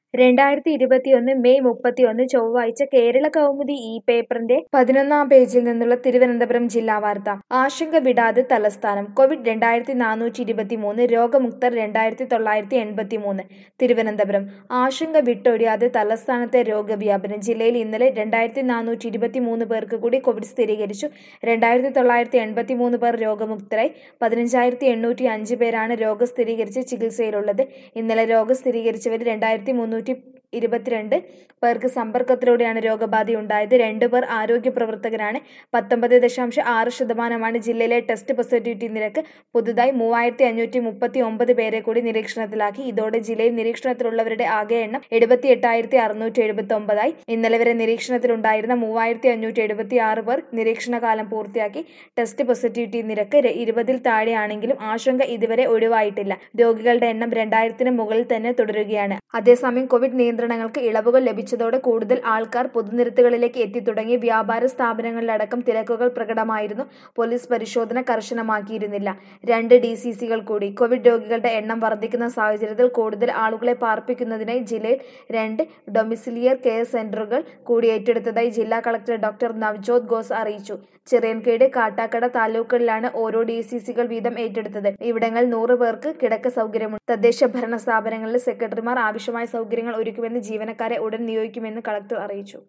രണ്ടായിരത്തി ഇരുപത്തിയൊന്ന് മെയ് മുപ്പത്തിയൊന്ന് ചൊവ്വാഴ്ച കേരള കൗമുദി ഈ പേപ്പറിന്റെ പതിനൊന്നാം പേജിൽ നിന്നുള്ള തിരുവനന്തപുരം ജില്ലാ വാർത്ത ആശങ്ക വിടാതെ തലസ്ഥാനം കോവിഡ് രണ്ടായിരത്തി നാനൂറ്റി ഇരുപത്തിമൂന്ന് രോഗമുക്തർ രണ്ടായിരത്തി തൊള്ളായിരത്തി എൺപത്തിമൂന്ന് തിരുവനന്തപുരം ആശങ്ക വിട്ടൊഴിയാതെ തലസ്ഥാനത്തെ രോഗവ്യാപനം ജില്ലയിൽ ഇന്നലെ രണ്ടായിരത്തി നാനൂറ്റി ഇരുപത്തിമൂന്ന് പേർക്ക് കൂടി കോവിഡ് സ്ഥിരീകരിച്ചു രണ്ടായിരത്തി തൊള്ളായിരത്തി എൺപത്തിമൂന്ന് പേർ രോഗമുക്തരായി പതിനഞ്ചായിരത്തി എണ്ണൂറ്റി അഞ്ച് പേരാണ് രോഗം സ്ഥിരീകരിച്ച് ചികിത്സയിലുള്ളത് ഇന്നലെ രോഗം സ്ഥിരീകരിച്ചവരിൽ രണ്ടായിരത്തി മുന്നൂറ്റി ഇരുപത്തിരണ്ട് പേർക്ക് സമ്പർക്കത്തിലൂടെയാണ് രോഗബാധയുണ്ടായത് രണ്ടു പേർ ആരോഗ്യ പ്രവർത്തകരാണ് പത്തൊമ്പത് ദശാംശം ആറ് ശതമാനമാണ് ജില്ലയിലെ ടെസ്റ്റ് പോസിറ്റിവിറ്റി നിരക്ക് പുതുതായി മൂവായിരത്തി അഞ്ഞൂറ്റി മുപ്പത്തി ഒമ്പത് പേരെ കൂടി നിരീക്ഷണത്തിലാക്കി ഇതോടെ ജില്ലയിൽ നിരീക്ഷണത്തിലുള്ളവരുടെ ആകെ എണ്ണം എഴുപത്തി എട്ടായിരത്തി അറുന്നൂറ്റി എഴുപത്തി ഒമ്പതായി ഇന്നലെ വരെ നിരീക്ഷണത്തിലുണ്ടായിരുന്ന മൂവായിരത്തി അഞ്ഞൂറ്റി എഴുപത്തി ആറ് പേർ നിരീക്ഷണകാലം പൂർത്തിയാക്കി ടെസ്റ്റ് പോസിറ്റിവിറ്റി നിരക്ക് ര- ഇരുപതിൽ താഴെയാണെങ്കിലും ആശങ്ക ഇതുവരെ ഒഴിവായിട്ടില്ല രോഗികളുടെ എണ്ണം രണ്ടായിരത്തിന് മുകളിൽ തന്നെ തുടരുകയാണ് അതേസമയം കോവിഡ് നിയന്ത്രണങ്ങൾക്ക് ഇളവുകൾ ലഭിച്ചതോടെ കൂടുതൽ ആൾക്കാർ പൊതുനിരത്തുകളിലേക്ക് എത്തിത്തുടങ്ങി വ്യാപാര സ്ഥാപനങ്ങളിലടക്കം തിരക്കുകൾ പ്രകടമായിരുന്നു പോലീസ് പരിശോധന കർശനമാക്കിയിരുന്നില്ല രണ്ട് ഡി സി സികൾ കൂടി കോവിഡ് രോഗികളുടെ എണ്ണം വർദ്ധിക്കുന്ന സാഹചര്യത്തിൽ കൂടുതൽ ആളുകളെ പാർപ്പിക്കുന്നതിനായി ജില്ലയിൽ രണ്ട് ഡൊമിസിലിയർ കെയർ സെന്ററുകൾ കൂടി ഏറ്റെടുത്തതായി ജില്ലാ കളക്ടർ ഡോക്ടർ നവ്ജോത് ഘോസ് അറിയിച്ചു ചിറയൻകീട് കാട്ടാക്കട താലൂക്കുകളിലാണ് ഓരോ ഡി സി സികൾ വീതം ഏറ്റെടുത്തത് ഇവിടങ്ങളിൽ നൂറ് പേർക്ക് കിടക്ക സൗകര്യമുണ്ട് തദ്ദേശ ഭരണ സ്ഥാപനങ്ങളിലെ സെക്രട്ടറിമാർ ആവശ്യമായ സൗകര്യങ്ങൾ ഒരുക്കുമെന്ന് ജീവനക്കാരെ ഉടൻ നിയോഗിക്കുമെന്ന് കളക്ടർ അറിയിച്ചു